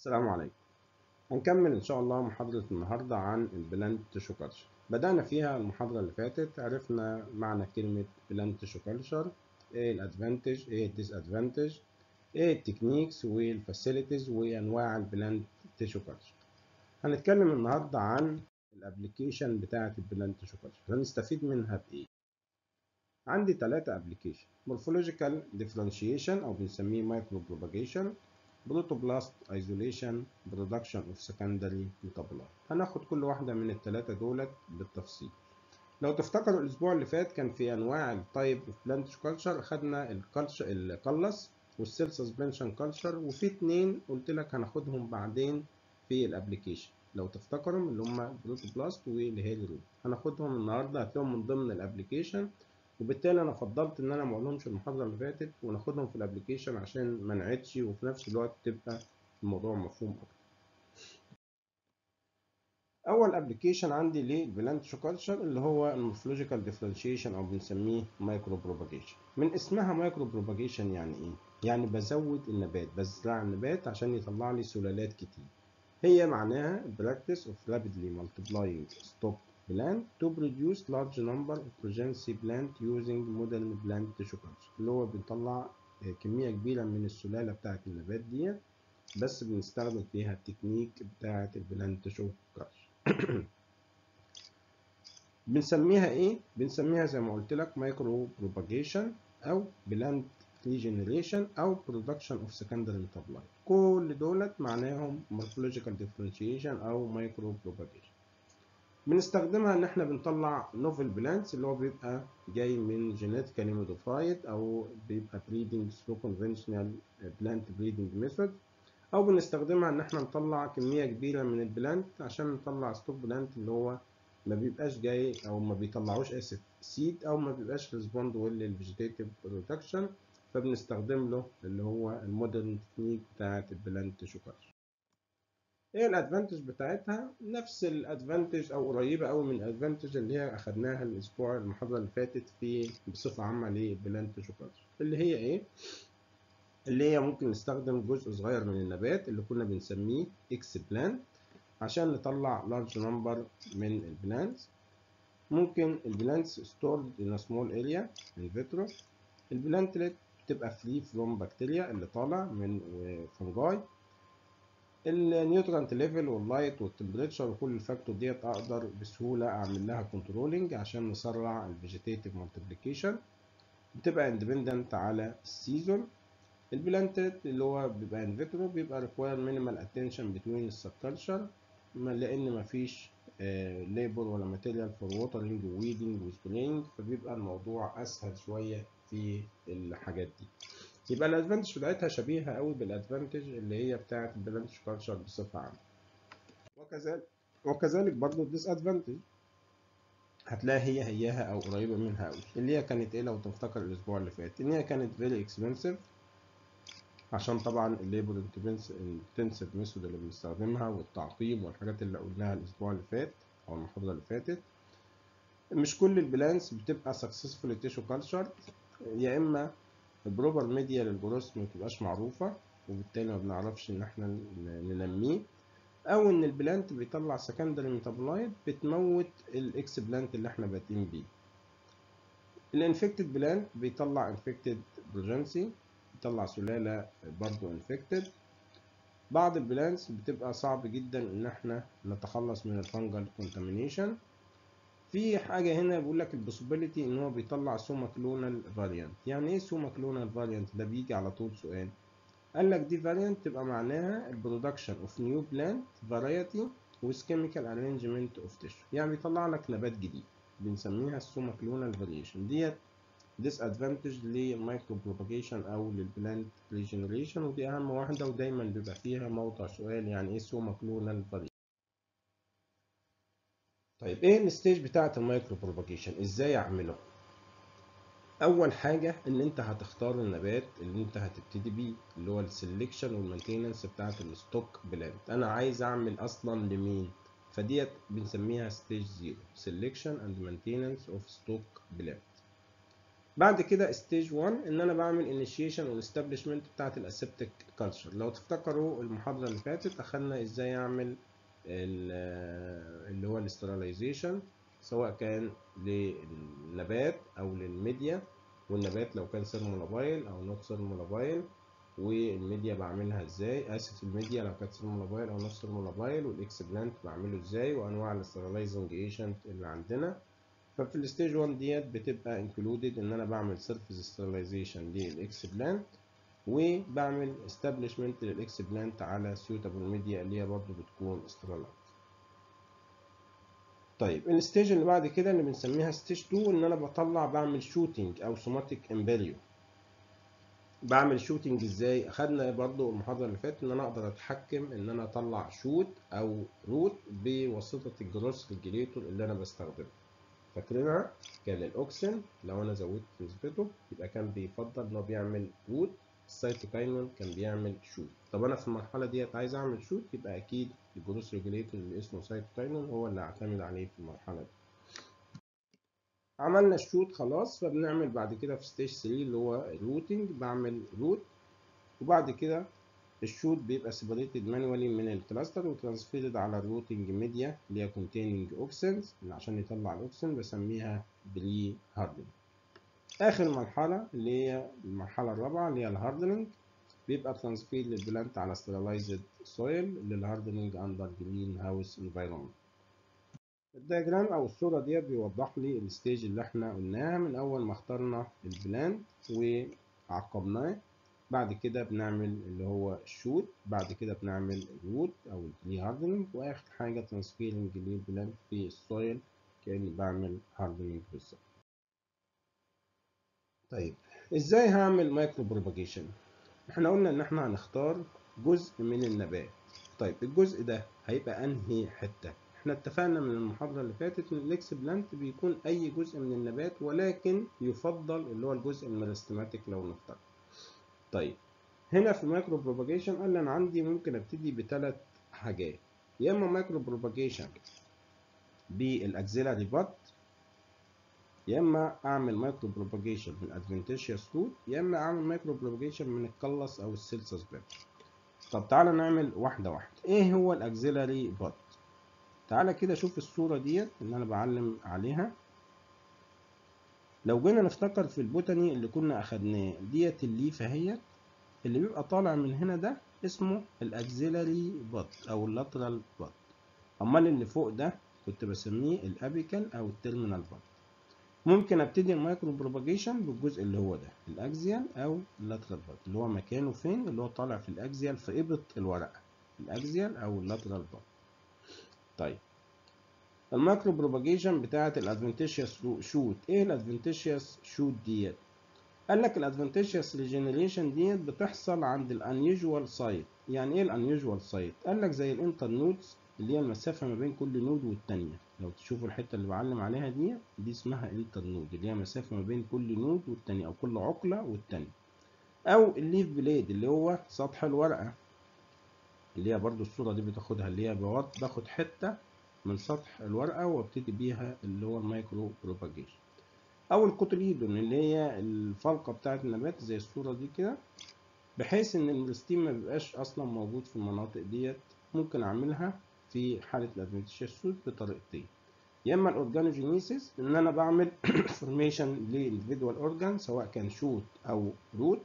السلام عليكم هنكمل ان شاء الله محاضرة النهاردة عن البلانت تيشو كلتشر بدأنا فيها المحاضرة اللي فاتت عرفنا معنى كلمة بلانت تيشو كلتشر ايه الادفانتج ايه الديس ادفانتج ايه التكنيكس والفاسيلتيز وانواع البلانت تيشو كلتشر هنتكلم النهاردة عن الابليكيشن بتاعة البلانت تيشو كلتشر هنستفيد منها بايه عندي ثلاثة ابليكيشن مورفولوجيكال ديفرنشيشن او بنسميه مايكرو بروباجيشن بروتوبلاست ايزوليشن برودكشن اوف سكندري ميتابولايت هناخد كل واحده من الثلاثه دولت بالتفصيل لو تفتكروا الاسبوع اللي فات كان في انواع التايب اوف بلانت كلتشر خدنا الكلتشر القلص والسيل سسبنشن كلتشر وفي اتنين قلت لك هناخدهم بعدين في الابلكيشن لو تفتكروا اللي هم بروتوبلاست والهيلي رود هناخدهم النهارده هتلاقيهم من ضمن الابلكيشن وبالتالي انا فضلت ان انا ما اقولهمش المحاضره اللي فاتت وناخدهم في الابلكيشن عشان ما نعيدش وفي نفس الوقت تبقى الموضوع مفهوم اكتر اول ابلكيشن عندي للبلانت كلتشر اللي هو المورفولوجيكال ديفرنشيشن او بنسميه مايكرو بروباجيشن من اسمها مايكرو بروباجيشن يعني ايه يعني بزود النبات بزرع النبات عشان يطلع لي سلالات كتير هي معناها practice of rapidly multiplying stock plant to produce large number of progeny plant using modern plant tissue culture اللي هو بنطلع كمية كبيرة من السلالة بتاعة النبات دي بس بنستخدم فيها التكنيك بتاعة البلانت تيشو كلتشر بنسميها ايه؟ بنسميها زي ما قلت لك مايكرو بروباجيشن او بلانت ريجنريشن او برودكشن اوف سكندري ميتابولايت كل دولت معناهم مورفولوجيكال ديفرنشيشن او مايكرو بروباجيشن بنستخدمها ان احنا بنطلع نوفل بلانتس اللي هو بيبقى جاي من جينيتيكالي موديفايد او بيبقى بريدنج ثرو كونفنشنال بلانت بريدنج ميثود او بنستخدمها ان احنا نطلع كميه كبيره من البلانت عشان نطلع ستوك بلانت اللي هو ما بيبقاش جاي او ما بيطلعوش اسف سيد او ما بيبقاش ريسبوند ويل للفيجيتيف برودكشن فبنستخدم له اللي هو المودرن تكنيك بتاعت البلانت تيشو كلتشر ايه الادفانتج بتاعتها نفس الادفانتج او قريبه قوي من الادفانتج اللي هي اخدناها الاسبوع المحاضره اللي فاتت في بصفه عامه للبلانت تيشو كلتشر اللي هي ايه اللي هي ممكن نستخدم جزء صغير من النبات اللي كنا بنسميه اكس بلانت عشان نطلع لارج نمبر من البلانتس ممكن البلانتس ستورد ان سمول اريا ان فيترو البلانتلت بتبقى فري فروم بكتيريا اللي طالع من فنجاي النيوترانت ليفل واللايت والتمبريتشر وكل الفاكتور ديت اقدر بسهوله اعمل لها كنترولنج عشان نسرع الفيجيتيف مالتيبليكيشن بتبقى اندبندنت على السيزون البلانتد اللي هو بيبقى ان فيترو بيبقى ريكواير مينيمال اتنشن بتوين السبكلتشر لان مفيش ليبر ولا ماتيريال فور ووترنج وويدنج وسبرينج فبيبقى الموضوع اسهل شويه في الحاجات دي يبقى الادفانتج بتاعتها شبيهه قوي بالادفانتج اللي هي بتاعه البلانت كلتشر بصفه عامه وكذلك وكذلك برضه الديس ادفانتج هتلاقي هي هياها او قريبه منها قوي اللي هي كانت ايه لو تفتكر الاسبوع اللي فات ان هي كانت فيري اكسبنسيف عشان طبعا الليبر انتنسيف ميثود اللي بنستخدمها والتعقيم والحاجات اللي قلناها الاسبوع اللي فات او المحاضره اللي فاتت مش كل البلانس بتبقى سكسسفول تيشو كلتشر يا اما البروبر ميديا للجروس ما بتبقاش معروفة وبالتالي ما بنعرفش ان احنا ننميه او ان البلانت بيطلع سكندري ميتابولايت بتموت الاكس بلانت اللي احنا بادئين بيه الانفكتد بلانت بيطلع انفكتد بروجنسي بيطلع سلالة برضو انفكتد بعض البلانتس بتبقى صعب جدا ان احنا نتخلص من الفنجل كونتامينيشن في حاجة هنا بيقول لك البوسيبيليتي ان هو بيطلع سوما كلونال فاريانت يعني ايه سوما كلونال فاريانت ده بيجي على طول سؤال قال لك دي فاريانت تبقى معناها البرودكشن اوف نيو بلانت فرايتي with chemical arrangement of tissue يعني بيطلع لك نبات جديد بنسميها السوما كلونال فاريشن ديت ديس ادفانتج للمايكرو بروباجيشن او للبلانت ريجنريشن ودي اهم واحده ودايما بيبقى فيها موضع سؤال يعني ايه سوما كلونال فاريشن طيب ايه الستيج بتاعه المايكرو بروباجيشن ازاي اعمله اول حاجه ان انت هتختار النبات اللي انت هتبتدي بيه اللي هو السلكشن والمينتيننس بتاعه الستوك بلانت انا عايز اعمل اصلا لمين فديت بنسميها ستيج زيرو سلكشن اند مينتيننس اوف ستوك بلانت بعد كده ستيج 1 ان انا بعمل انيشيشن والاستابليشمنت بتاعت الاسبتيك كلتشر لو تفتكروا المحاضره اللي فاتت اخدنا ازاي اعمل اللي هو الاستراليزيشن سواء كان للنبات او للميديا والنبات لو كان سيرمولابايل او نوت سيرمولابايل والميديا بعملها ازاي اسف الميديا لو كانت سيرمولابايل او نوت سيرمولابايل والاكس بلانت بعمله ازاي وانواع الاستراليزنج ايجنت اللي عندنا ففي الستيج 1 ديت بتبقى انكلودد ان انا بعمل سيرفيس ستيرلايزيشن للاكس بلانت وبعمل استابليشمنت للاكس بلانت على سيوتابل ميديا اللي هي برضه بتكون استرالايز طيب الستيج اللي بعد كده اللي بنسميها ستيج 2 ان انا بطلع بعمل شوتنج او سوماتيك امبريو بعمل شوتنج ازاي اخدنا برضو المحاضره اللي فاتت ان انا اقدر اتحكم ان انا اطلع شوت او روت بواسطه الجروس ريجليتور اللي انا بستخدمه فاكرينها كان الاوكسين لو انا زودت نسبته يبقى كان بيفضل ان هو بيعمل روت السيتوكاينون كان بيعمل شوت طب انا في المرحله ديت عايز اعمل شوت يبقى اكيد الجروس ريجليتور اللي اسمه سيتوكاينون هو اللي هعتمد عليه في المرحله دي عملنا الشوت خلاص فبنعمل بعد كده في ستيج 3 اللي هو الروتنج بعمل روت وبعد كده الشوت بيبقى سيبريتد مانوالي من الكلاستر وترانسفيرد على الروتنج ميديا اللي هي كونتيننج اوكسنز عشان يطلع الاوكسن بسميها بري هاردنج اخر مرحله اللي هي المرحله الرابعه اللي هي الهاردنج بيبقى ترانسفير للبلانت على ستيرلايزد سويل للهاردنج اندر جرين هاوس انفايرمنت الدياجرام او الصوره ديت بيوضح لي الستيج اللي احنا قلناها من اول ما اخترنا البلانت وعقبناه بعد كده بنعمل اللي هو الشوت بعد كده بنعمل الروت او البري هاردنج واخر حاجه ترانسفيرنج للبلانت في السويل كاني بعمل هاردنج بالظبط طيب ازاي هعمل مايكرو بروباجيشن احنا قلنا ان احنا هنختار جزء من النبات طيب الجزء ده هيبقى انهي حته احنا اتفقنا من المحاضره اللي فاتت ان الاكس بلانت بيكون اي جزء من النبات ولكن يفضل اللي هو الجزء الميرستماتيك لو نفترض طيب هنا في المايكرو بروباجيشن قال لي انا عندي ممكن ابتدي بثلاث حاجات يا اما مايكرو بروباجيشن بالاكزيلاري بات يا اما اعمل مايكرو بروباجيشن من ادفنتيشيوس روت يا اما اعمل مايكرو بروباجيشن من الكلس او السيلسس باب طب تعالى نعمل واحده واحده ايه هو الاكزيلاري بات تعالى كده شوف الصوره ديت اللي انا بعلم عليها لو جينا نفتكر في البوتاني اللي كنا اخدناه ديت الليفه اهيت اللي بيبقى طالع من هنا ده اسمه الاكزيلاري بات او اللاترال بات امال اللي فوق ده كنت بسميه الابيكال او التيرمينال بات ممكن ابتدي المايكرو بروباجيشن بالجزء اللي هو ده الاكزيال او اللاترال بات اللي هو مكانه فين اللي هو طالع في الاكزيال في ابط الورقه الاكزيال او اللاترال بات طيب المايكرو بروباجيشن بتاعه الادفنتيشيوس شوت ايه الادفنتيشيوس شوت ديت قال لك الادفنتيشيوس ريجنريشن ديت بتحصل عند الانيوجوال سايت يعني ايه الانيوجوال سايت قال لك زي الانتر نودز اللي هي المسافه ما بين كل نود والتانية لو تشوفوا الحته اللي بعلم عليها دي دي اسمها انتر نود اللي هي مسافه ما بين كل نود والتانية او كل عقله والتانية او الليف بليد اللي هو سطح الورقه اللي هي برضو الصوره دي بتاخدها اللي هي باخد حته من سطح الورقه وابتدي بيها اللي هو المايكرو بروباجيشن او الكوتليدون اللي هي الفلقه بتاعه النبات زي الصوره دي كده بحيث ان الستيم ما بيبقاش اصلا موجود في المناطق ديت ممكن اعملها في حاله الادفنتيشيوس سوت بطريقتين يا اما الاورجانوجينيسيس ان انا بعمل فورميشن للفيدوال اورجان سواء كان شوت او روت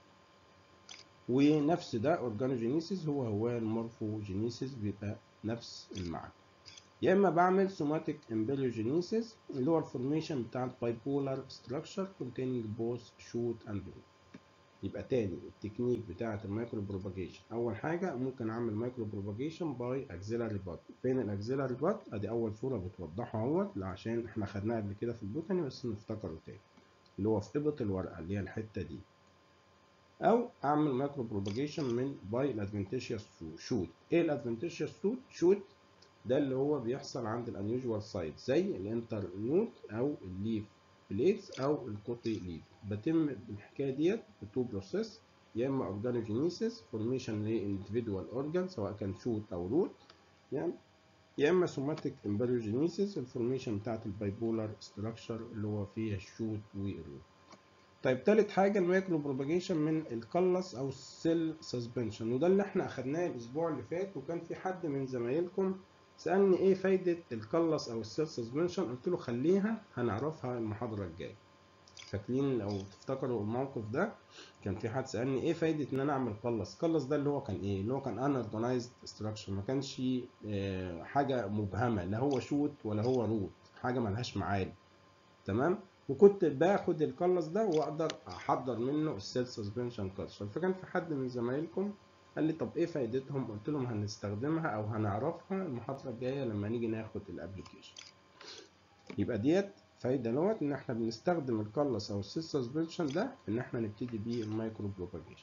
ونفس ده اورجانوجينيسيس هو هو المورفوجينيسيس بيبقى نفس المعنى يا اما بعمل سوماتيك امبريوجينيسيس اللي هو الفورميشن بتاع البايبولار ستراكشر containing both shoot and root يبقى تاني التكنيك بتاعة المايكرو بروباجيشن أول حاجة ممكن أعمل مايكرو بروباجيشن باي أكزيلاري بات فين الأكزيلاري بات؟ أدي أول صورة بتوضحها اهوت عشان إحنا خدناها قبل كده في البوتاني بس نفتكره تاني اللي هو في إبط الورقة اللي هي الحتة دي أو أعمل مايكرو بروباجيشن من باي الأدفنتيشيوس شوت إيه الأدفنتيشيوس شوت؟ ده اللي هو بيحصل عند الانيوجوال سايت زي الانتر نوت او الليف بليتس او الكوتي ليف بتم الحكايه ديت بتو بروسيس يا اما اورجانوجينيسيس فورميشن لاندفيدوال اورجان سواء كان شوت او روت يعني يا اما سوماتيك امبريوجينيسيس الفورميشن بتاعت البايبولار ستراكشر اللي هو فيها الشوت والروت طيب تالت حاجة المايكرو بروباجيشن من الكلس أو السيل سسبنشن وده اللي احنا أخدناه الأسبوع اللي فات وكان في حد من زمايلكم سألني إيه فايدة الكلس أو السيل سسبنشن قلت له خليها هنعرفها المحاضرة الجاية فاكرين لو تفتكروا الموقف ده كان في حد سألني إيه فايدة إن أنا أعمل كلس كلس ده اللي هو كان إيه اللي هو كان unorganized structure ما كانش اه حاجة مبهمة لا هو شوت ولا هو روت حاجة ملهاش معالم تمام وكنت باخد الكلس ده واقدر احضر منه السيل سسبنشن كلتشر فكان في حد من زمايلكم قال لي طب ايه فايدتهم قلت لهم هنستخدمها او هنعرفها المحاضره الجايه لما نيجي ناخد الابلكيشن يبقى ديت فايده نوت ان احنا بنستخدم الكلس او السيل سسبنشن ده ان احنا نبتدي بيه المايكرو بروباجيشن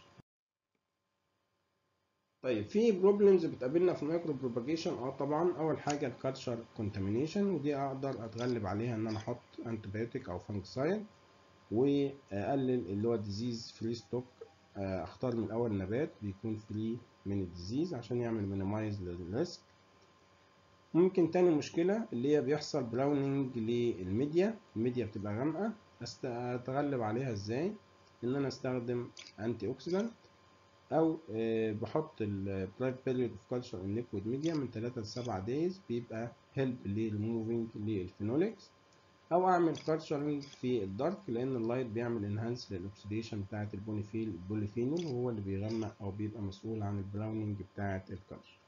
طيب في بروبلمز بتقابلنا في المايكرو بروباجيشن اه طبعا اول حاجه الكالتشر كونتامينيشن ودي اقدر اتغلب عليها ان انا احط انتبيوتيك او فانجسايد واقلل اللي هو ديزيز فري ستوك اختار من الاول نبات بيكون فري من الديزيز عشان يعمل مينيمايز للريسك ممكن تاني مشكله اللي هي بيحصل براوننج للميديا الميديا بتبقى غامقه اتغلب عليها ازاي ان انا استخدم انتي اوكسيدانت او بحط البرايف بيريود اوف كلتشر ان ليكويد ميديا من 3 ل 7 دايز بيبقى هيلب للموفينج للفينوليكس او اعمل كلتشرنج في الدارك لان اللايت بيعمل انهانس للاكسيديشن بتاعه البونيفيل البوليفينول وهو اللي بيغمق او بيبقى مسؤول عن البراوننج بتاعه الكلتشر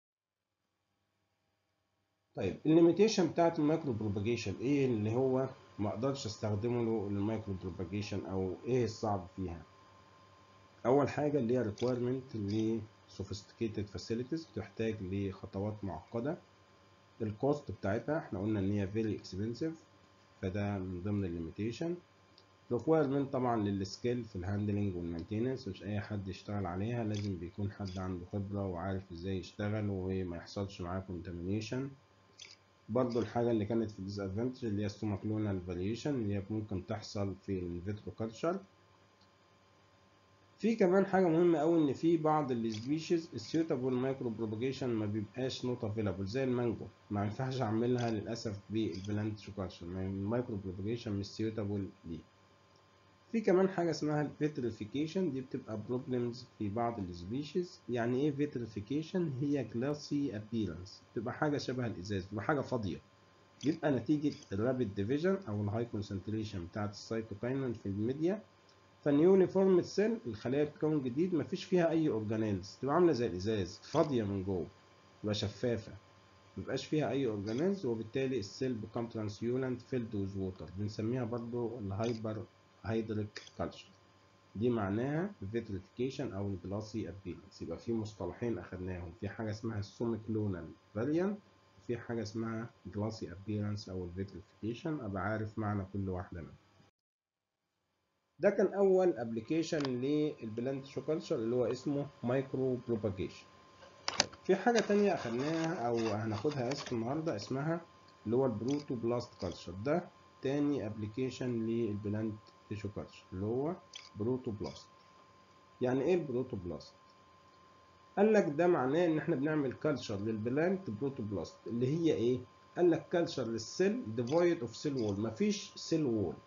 طيب الليميتيشن بتاعه المايكرو بروباجيشن ايه اللي هو ما اقدرش استخدمه للمايكرو بروباجيشن او ايه الصعب فيها اول حاجه اللي هي requirement ل sophisticated facilities بتحتاج لخطوات معقده الكوست بتاعتها احنا قلنا ان هي very expensive فده من ضمن الليميتيشن requirement طبعا للسكيل في الهاندلنج والمينتيننس مش اي حد يشتغل عليها لازم بيكون حد عنده خبره وعارف ازاي يشتغل وما يحصلش معاه contamination برضو الحاجة اللي كانت في disadvantage اللي هي السوماكلونال فاريشن اللي هي ممكن تحصل في الفيترو كلتشر في كمان حاجة مهمة أوي إن في بعض السبيشيز السيوتابل مايكرو بروباجيشن ما بيبقاش نوت افيلابل زي المانجو ما ينفعش أعملها للأسف بالبلانت شوكارشن المايكرو بروباجيشن مش سيوتابل ليه في كمان حاجة اسمها الفيتريفيكيشن دي بتبقى بروبلمز في بعض السبيشيز يعني ايه فيتريفيكيشن هي جلاسي ابيرنس بتبقى حاجة شبه الإزاز بتبقى حاجة فاضية بيبقى نتيجة الرابيد ديفيجن أو الهاي كونسنتريشن بتاعة السيتوكاينين في الميديا فالنيولي فورمد سيل الخلايا بتكون جديد مفيش فيها اي اورجانيلز تبقى عامله زي الازاز فاضيه من جوه تبقى شفافه مبقاش فيها اي اورجانيلز وبالتالي السيل بيكام ترانسيولنت فيلد ويز ووتر بنسميها برضو الهايبر هيدريك كالتشر دي معناها الفيتريفيكيشن او الجلاسي ابيرنس يبقى في مصطلحين اخدناهم في حاجه اسمها السوميكلونال فاريانت وفي حاجه اسمها جلاسي ابيرنس او الفيتريفيكيشن ابقى عارف معنى كل واحده منهم ده كان اول ابلكيشن للبلانت شوكالتشر اللي هو اسمه مايكرو بروباجيشن في حاجه تانية اخدناها او هناخدها اسف النهارده اسمها اللي هو البروتو بلاست كالتشر ده تاني ابلكيشن للبلانت تيشو كالتشر اللي هو بروتو بلاست يعني ايه البروتو بلاست قال لك ده معناه ان احنا بنعمل كالتشر للبلانت بروتو بلاست اللي هي ايه قال لك كالتشر للسيل ديفايد اوف سيل وول مفيش سيل وول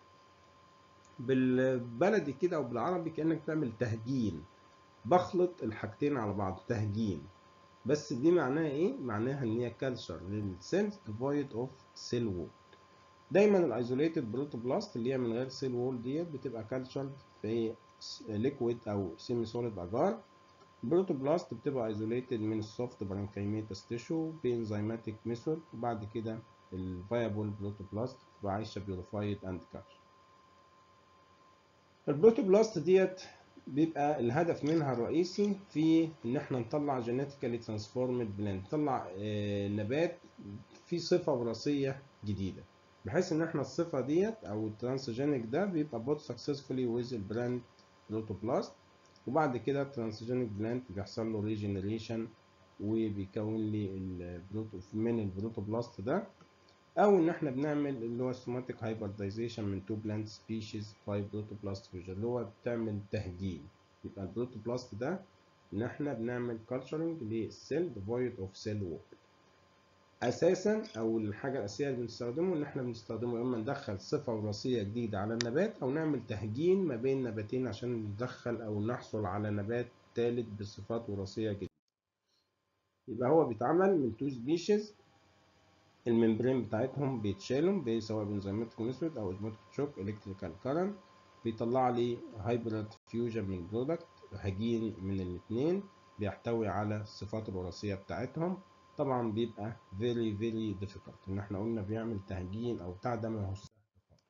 بالبلدي كده او بالعربي كانك بتعمل تهجين بخلط الحاجتين على بعض تهجين بس دي معناها ايه معناها ان هي كالتشر للسيلز ديفايد اوف سيل وول دايما الايزوليتد بروتوبلاست اللي هي من غير سيل وول ديت بتبقى كالتشر في ليكويد او سيمي سوليد اجار البروتوبلاست بتبقى ايزوليتد من السوفت برانكيميتاس تيشو بانزيماتيك ميثود وبعد كده الفايبل بروتوبلاست بتبقى عايشه بيوريفايد اند كالتشر البروتوبلاست ديت بيبقى الهدف منها الرئيسي في ان احنا نطلع جينيتيكالي ترانسفورمد بلانت نطلع نبات في صفه وراثيه جديده بحيث ان احنا الصفه ديت او الترانسجينيك ده بيبقى بوت سكسسفولي ويز البراند بروتوبلاست وبعد كده الترانسجينيك بلانت بيحصل له ريجنريشن وبيكون لي البروتو من البروتوبلاست ده او ان احنا بنعمل اللي هو سوماتيك هايبردايزيشن من تو بلانت سبيشيز باي بروتوبلاست فيوجن اللي هو بتعمل تهجين يبقى البروتوبلاست ده ان احنا بنعمل كالتشرنج للسيل ديفويد اوف سيل وول اساسا او الحاجه الاساسيه اللي بنستخدمه ان احنا بنستخدمه يا اما ندخل صفه وراثيه جديده على النبات او نعمل تهجين ما بين نباتين عشان ندخل او نحصل على نبات ثالث بصفات وراثيه جديده يبقى هو بيتعمل من تو سبيشيز الممبرين بتاعتهم بيتشالوا سواء بنزيماتيك ميثود او اوزموتيك شوك الكتريكال كارنت بيطلع لي هايبريد فيوجن من برودكت هجين من الاثنين بيحتوي على الصفات الوراثيه بتاعتهم طبعا بيبقى very very difficult ان احنا قلنا بيعمل تهجين او بتاع ده ما هوش سهل خالص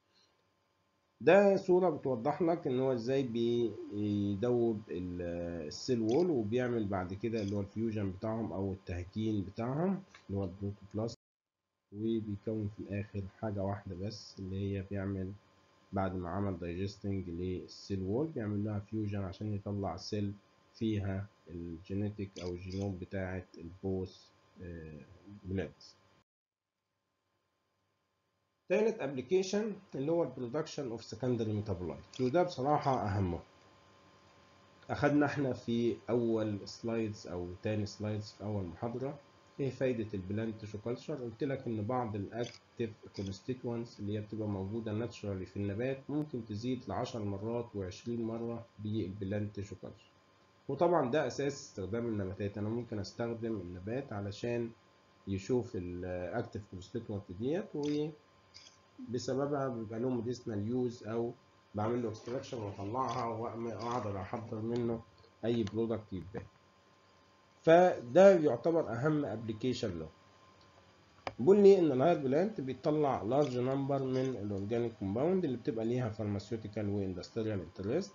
ده صورة بتوضح لك ان هو ازاي بيدوب السيل وول وبيعمل بعد كده اللي هو الفيوجن بتاعهم او التهجين بتاعهم اللي هو البروتوبلاست وبيكون في الاخر حاجة واحدة بس اللي هي بيعمل بعد ما عمل دايجستنج للسيل وول بيعمل لها فيوجن عشان يطلع سيل فيها الجينيتيك او الجينوم بتاعه البوث بلادز تالت ابلكيشن اللي هو البرودكشن اوف سكندري ميتابولايت وده بصراحه اهمه اخدنا احنا في اول سلايدز او تاني سلايدز في اول محاضره ايه فايده البلانت تيشو كلتشر قلت لك ان بعض الاكتيف كونستيتوينتس اللي هي بتبقى موجوده ناتشرالي في النبات ممكن تزيد ل 10 مرات و20 مره بالبلانت تيشو كلتشر وطبعا ده اساس استخدام النباتات انا ممكن استخدم النبات علشان يشوف الاكتيف كونستيتوينت ديت وبسببها بيبقى له ميديسنال يوز او بعمل له اكستراكشن واطلعها واقدر احضر منه اي برودكت يتباع فده يعتبر اهم ابلكيشن له بيقول لي ان الهاير بلانت بيطلع لارج نمبر من الاورجانيك كومباوند اللي بتبقى ليها فارماسيوتيكال واندستريال انترست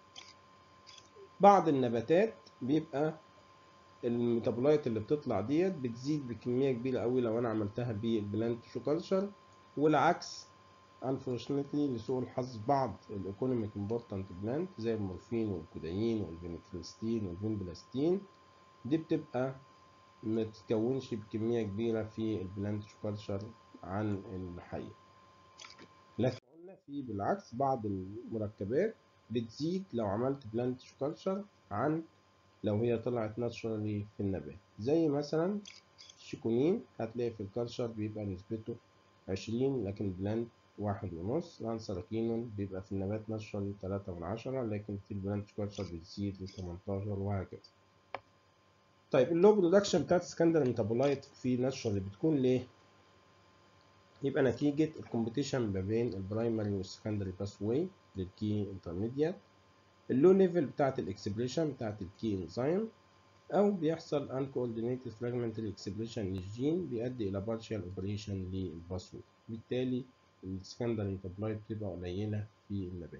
بعض النباتات بيبقى الميتابولايت اللي بتطلع ديت بتزيد بكميه كبيره قوي لو انا عملتها بالبلانت تيشو كلتشر والعكس unfortunately لسوء الحظ بعض الايكونوميك امبورتنت بلانت زي المورفين والكودايين والفينوكسلستين والفينبلاستين دي بتبقى ما تتكونش بكميه كبيره في البلانت تيشو كلتشر عن الحقيقه لكن قلنا في بالعكس بعض المركبات بتزيد لو عملت بلانت تيشو كلتشر عن لو هي طلعت ناتشرالي في النبات زي مثلا الشيكونين هتلاقي في الكلتشر بيبقى نسبته عشرين لكن بلانت واحد ونص لانسراكينون بيبقى في النبات ناتشرالي تلاتة من عشرة لكن في البلانت كلتشر بتزيد لتمنتاشر وهكذا طيب اللو برودكشن بتاعت السكندر ميتابولايت في ناتشرالي بتكون ليه؟ يبقى نتيجة الكومبيتيشن ما بين البرايمري والسكندري باس واي للكي انترميديات اللو ليفل بتاعت الاكسبريشن بتاعت الكي انزيم او بيحصل ان كوردينيتد فراجمنتري اكسبريشن للجين بيؤدي الى بارشال اوبريشن للباس واي بالتالي السكندري ميتابولايت بتبقى قليلة في النبات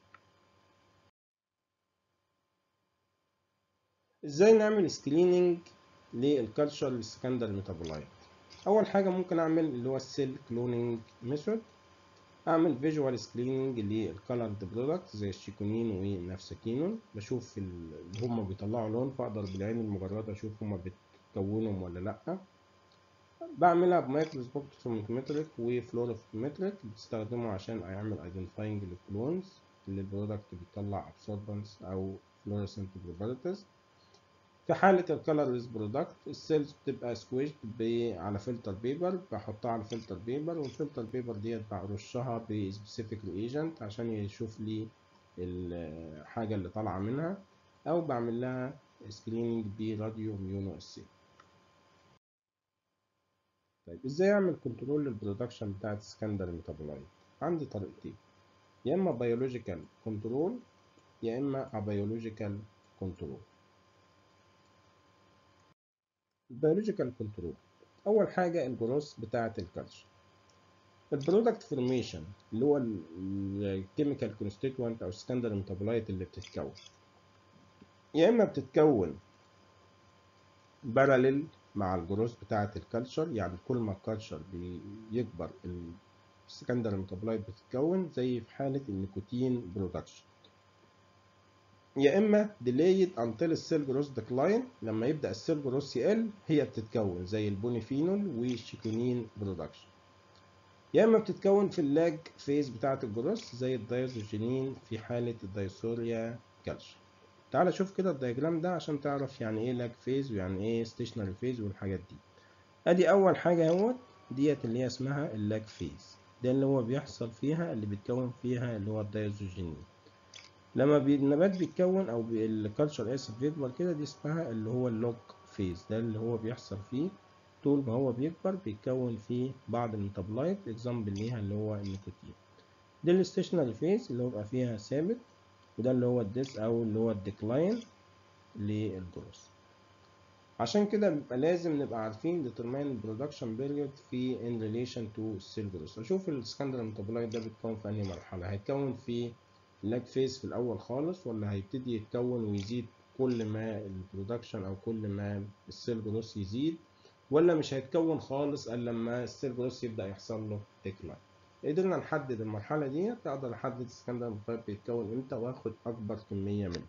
ازاي نعمل سكريننج للكالتشر للسكندري ميتابولايت اول حاجه ممكن اعمل اللي هو السيل كلوننج ميثود اعمل فيجوال سكريننج للكالرد برودكت زي الشيكونين والنفسكينون بشوف اللي هم بيطلعوا لون فاقدر بالعين المجرده اشوف هم بتكونهم ولا لا بعملها بمايكروسكوب فوتومتريك وفلوروفوتومتريك بتستخدمه عشان اعمل ايدنتيفاينج للكلونز اللي البرودكت بيطلع ابسوربنس او فلوريسنت بروبرتيز في حالة الكالرلس برودكت السيلز بتبقى سكويشد على فلتر بيبر بحطها على فلتر بيبر والفلتر بيبر ديت برشها بسبيسيفيك ريجنت عشان يشوف لي الحاجة اللي طالعة منها أو بعمل لها سكريننج براديو اميونو اسي طيب ازاي اعمل كنترول للبرودكشن بتاعت السكندري ميتابولايت عندي طريقتين يا اما بيولوجيكال كنترول يا اما ابيولوجيكال كنترول البيولوجيكال كنترول اول حاجه الجروس بتاعه الكالتشر البرودكت فورميشن اللي هو الكيميكال كونستيتوينت او السكندري ميتابولايت اللي بتتكون يا اما بتتكون باراليل مع الجروس بتاعه الكالتشر يعني كل ما الكالتشر بيكبر السكندري ميتابولايت بتتكون زي في حاله النيكوتين برودكشن يا اما delayed until السيل جروس ديكلاين لما يبدا السيل جروس يقل هي بتتكون زي البونيفينول والشيكونين برودكشن يا اما بتتكون في اللاج فيز بتاعه الجروس زي الدايزوجينين في حاله الدايسوريا كالشر تعال شوف كده الدياجرام ده عشان تعرف يعني ايه لاج فيز ويعني ايه ستيشنري فيز والحاجات دي ادي اول حاجه اهوت ديت اللي هي اسمها اللاج فيز ده اللي هو بيحصل فيها اللي بيتكون فيها اللي هو الدايزوجينين لما بي- النبات بيتكون او بي- الكالتشر اسف بيكبر كده دي اسمها اللي هو اللوج فيز ده اللي هو بيحصل فيه طول ما هو بيكبر بيتكون فيه بعض الميتابولايت اكزامبل ليها اللي هو النيكوتين دي الستيشنري فيز اللي هو بيبقى فيها ثابت وده اللي هو الديس او اللي هو الديكلاين للجروث عشان كده بيبقى لازم نبقى عارفين determine production period في in relation to cell growth اشوف السكندر ميتابولايت ده بيتكون في انهي مرحله هيتكون في اللاج فيز في الاول خالص ولا هيبتدي يتكون ويزيد كل ما البرودكشن او كل ما السيل جروث يزيد ولا مش هيتكون خالص الا لما السيل جروث يبدا يحصل له ديكلاين قدرنا نحدد المرحله دي اقدر احدد السكندر ميتابولايت بيتكون امتى واخد اكبر كميه منه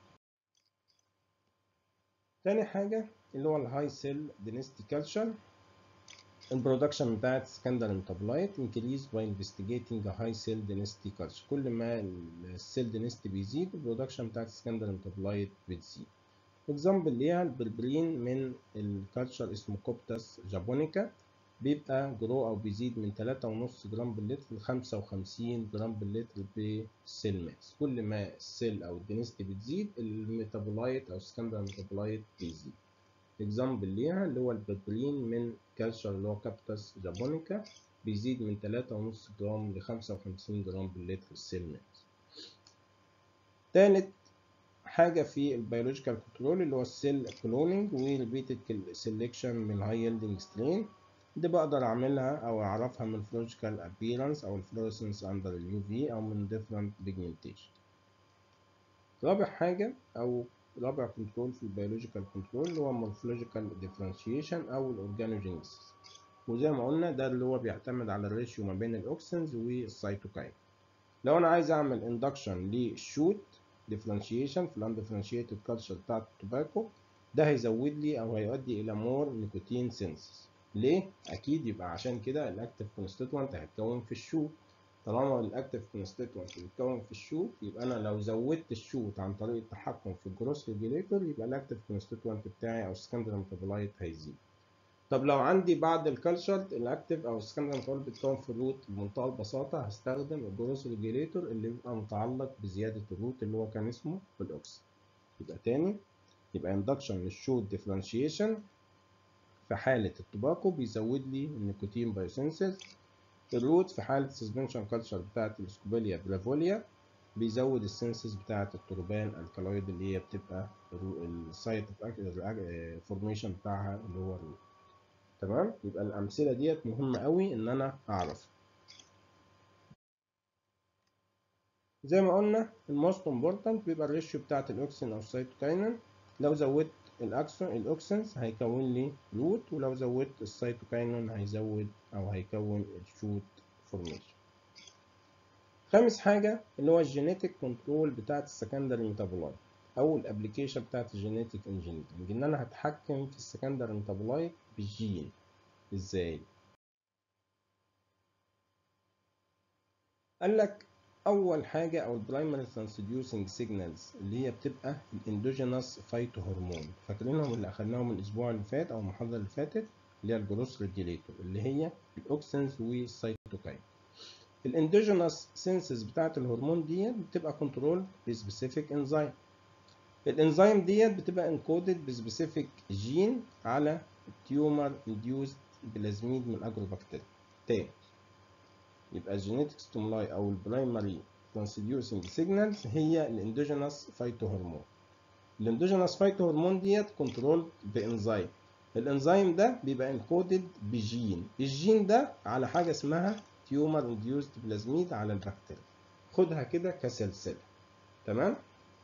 تاني حاجة اللي هو الهاي سيل دينستي كلتشر البرودكشن بتاعت سكندري ميتابولايت increase by investigating a high cell density culture كل ما السيل دينستي بيزيد البرودكشن بتاعت سكندري ميتابولايت بتزيد اكزامبل ليها البربرين من الكالتشر اسمه كوبتاس جابونيكا بيبقى جرو او بيزيد من 3.5 جرام باللتر ل 55 جرام باللتر بالسيل ماس كل ما السيل او الدنسيتي بتزيد الميتابولايت او سكندر ميتابولايت بيزيد اكزامبل ليها اللي هو البربرين من كالتشر اللي هو كابتاس جابونيكا بيزيد من 3.5 جرام ل 55 جرام باللتر السيل ماس تالت حاجة في البيولوجيكال كنترول اللي هو السيل كلونينج والريبيتد سيلكشن من الهاي يلدنج سترين دي بقدر اعملها او اعرفها من فلوجيكال ابيرنس او الفلورسنس اندر اليو في او من different pigmentation رابع حاجة او رابع كنترول في البيولوجيكال كنترول اللي هو morphological differentiation او الاورجانوجينيسيس وزي ما قلنا ده اللي هو بيعتمد على الريشيو ما بين الاوكسنز والسيتوكاين لو انا عايز اعمل اندكشن للشوت differentiation في الاندفرنشيتد كلتشر بتاعت التوباكو ده هيزود لي او هيؤدي الى مور نيكوتين سينسز ليه؟ أكيد يبقى عشان كده الأكتيف كونستيتوانت هيتكون في الشوت طالما الأكتيف كونستيتوانت بيتكون في الشوت يبقى أنا لو زودت الشوت عن طريق التحكم في الجروس ريجوليتور يبقى الأكتيف كونستيتوانت بتاعي أو السكندري ميتابولايت هيزيد طب لو عندي بعد الكالتشر الأكتيف أو السكندري ميتابولايت بيتكون في الروت بمنتهى البساطة هستخدم الجروس ريجوليتور اللي بيبقى متعلق بزيادة الروت اللي هو كان اسمه الأوكسي يبقى تاني يبقى اندكشن للشوت ديفرنشيشن في حالة التوباكو بيزود لي النيكوتين بايوسينسز الروت في حالة السسبنشن كلتشر بتاعة السكوبيليا برافوليا بيزود السنسز بتاعة التروبان الكالويد اللي هي بتبقى السايت فورميشن بتاعها اللي هو الروت تمام يبقى الأمثلة ديت مهمة قوي إن أنا أعرفها زي ما قلنا الموست امبورتنت بيبقى الريشيو بتاعة الأوكسين أو السيتوكاينين لو زودت الاكسون الاوكسنز هيكون لي روت ولو زودت السيتوكاينون هيزود او هيكون الشوت فورميشن خامس حاجه اللي هو الجينيتك كنترول بتاعه السكندري ميتابولايت او الابلكيشن بتاعه الجينيتك انجينيرنج ان انا هتحكم في السكندري ميتابولايت بالجين ازاي قال لك اول حاجه او البرايمري ترانسديوسنج سيجنالز اللي هي بتبقى الاندوجينوس فايتو هرمون فاكرينهم اللي اخدناهم الاسبوع اللي فات او المحاضره اللي فاتت اللي هي الجروس ريجيليتور اللي هي الاوكسنز والسيتوكاين الاندوجينوس سينسز بتاعت الهرمون ديت بتبقى كنترول بسبيسيفيك انزيم الانزيم ديت بتبقى انكودد بسبيسيفيك جين على التيومر انديوزد بلازميد من اجروبكتيريا تاني يبقى الجينيتك ستيمولاي او البرايمري ترانسديوسنج سيجنالز هي الاندوجينوس فايتو هرمون الاندوجينوس فايتو هرمون ديت كنترول بانزيم الانزيم ده بيبقى انكودد بجين الجين ده على حاجه اسمها تيومر انديوزد بلازميد على البكتيريا خدها كده كسلسله تمام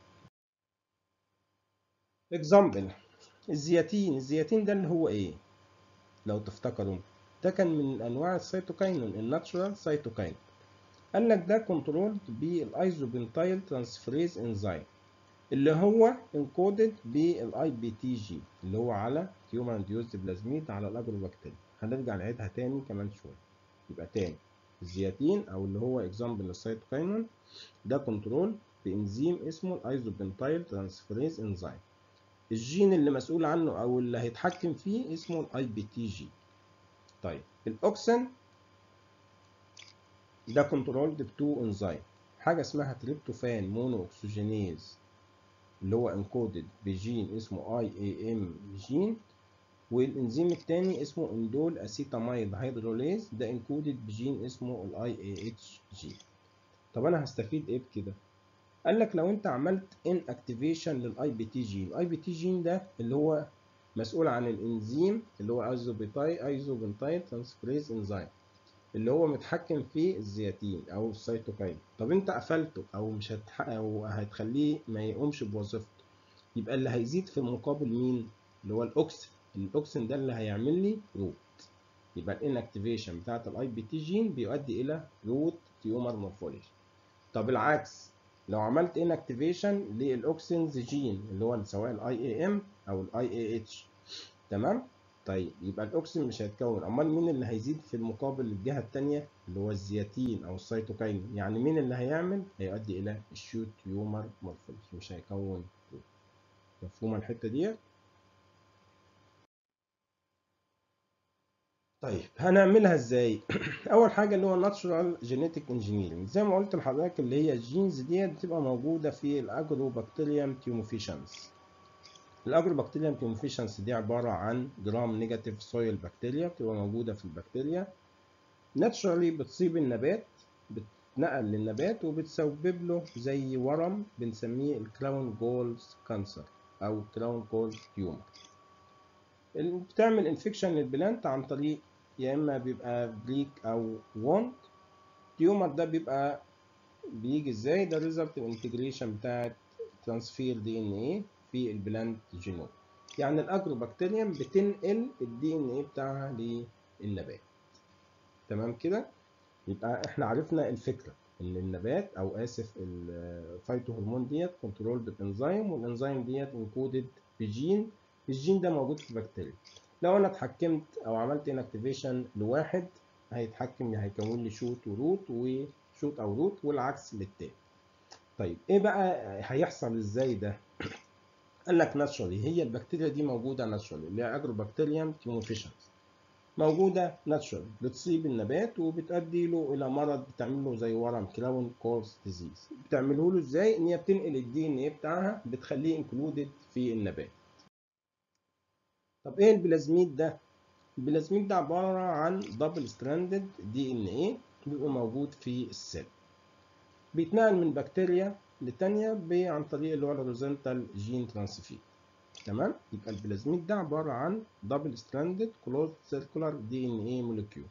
اكزامبل الزياتين الزياتين ده اللي هو ايه لو تفتكروا ده كان من انواع السيتوكاينون الناتشورال سيتوكاين قال لك ده كنترول بالايزوبنتايل ترانسفريز انزيم اللي هو انكودد بالاي بي تي جي اللي هو على تيومر انديوزد بلازميد على الاجروبكتيريا هنرجع نعيدها تاني كمان شويه يبقى تاني الزياتين او اللي هو اكزامبل للسيتوكاينون ده كنترول بانزيم اسمه الايزوبنتايل ترانسفريز انزيم الجين اللي مسؤول عنه او اللي هيتحكم فيه اسمه الاي بي تي جي طيب الاوكسن ده كنترولد بتو انزيم حاجه اسمها تريبتوفان مونو اوكسجينيز اللي هو انكودد بجين اسمه اي اي ام جين والانزيم التاني اسمه اندول اسيتاميد هيدروليز ده انكودد بجين اسمه الاي اي اتش جين طب انا هستفيد ايه بكده قال لك لو انت عملت ان اكتيفيشن للاي بي تي جين الاي بي تي جين ده اللي هو مسؤول عن الانزيم اللي هو ايزوبيتاي ايزوبنتايل ترانسفريز انزيم اللي هو متحكم في الزياتين او السيتوكاين طب انت قفلته او مش هتح... او هتخليه ما يقومش بوظيفته يبقى اللي هيزيد في المقابل مين اللي هو الاوكسين الاوكسين ده اللي هيعمل لي روت يبقى الان اكتيفيشن بتاعه الاي بي تي جين بيؤدي الى روت تيومر مورفولوجي طب العكس لو عملت ان اكتيفيشن للاوكسينز جين اللي هو سواء الاي اي ام او الاي اي اتش تمام طيب يبقى الاوكسين مش هيتكون امال مين اللي هيزيد في المقابل الجهه الثانيه اللي هو الزياتين او السيتوكاين يعني مين اللي هيعمل هيؤدي الى الشوت تيومر مورفولوجي مش هيكون روت مفهومه الحته ديت طيب هنعملها ازاي اول حاجه اللي هو ناتشورال جينيتك انجينيرنج زي ما قلت لحضرتك اللي هي الجينز ديت بتبقى موجوده في الاجروبكتيريوم تيوموفيشنس الاجروبكتيريوم تيوموفيشنس دي عباره عن جرام نيجاتيف سويل بكتيريا بتبقى موجوده في البكتيريا ناتشورالي بتصيب النبات بتنقل للنبات وبتسبب له زي ورم بنسميه الكراون جولز كانسر او كراون جولز تيومر بتعمل انفكشن للبلانت عن طريق يا اما بيبقى بريك او وونت تيومر ده بيبقى بيجي ازاي ده ريزلت الانتجريشن بتاعت ترانسفير دي ان ايه في البلانت جينوم يعني الاجروبكتيريوم بتنقل الدي ان ايه بتاعها للنبات تمام كده يبقى احنا عرفنا الفكره ان النبات او اسف الفايتو هرمون ديت كنترول بالانزيم والانزيم ديت انكودد بجين الجين ده موجود في البكتيريا لو انا اتحكمت او عملت انكتيفيشن لواحد هيتحكم هيكون لي شوت وروت وشوت او روت والعكس للتاني طيب ايه بقى هيحصل ازاي ده قال لك ناتشورالي هي البكتيريا دي موجوده ناتشورالي اللي هي اجروبكتيريوم تيموفيشنز موجوده ناتشورالي بتصيب النبات وبتؤدي له الى مرض بتعمل له زي ورم كراون كورس ديزيز بتعمله له ازاي ان هي بتنقل الدي ان ايه بتاعها بتخليه انكلودد في النبات طب ايه البلازميد ده البلازميد ده عباره عن دبل ستراندد دي ان ايه بيبقى موجود في السيل بيتنقل من بكتيريا لتانية عن طريق اللي هو الهوريزونتال جين ترانسفير تمام يبقى البلازميد ده عباره عن دبل ستراندد كلوزد سيركولار دي ان ايه موليكيول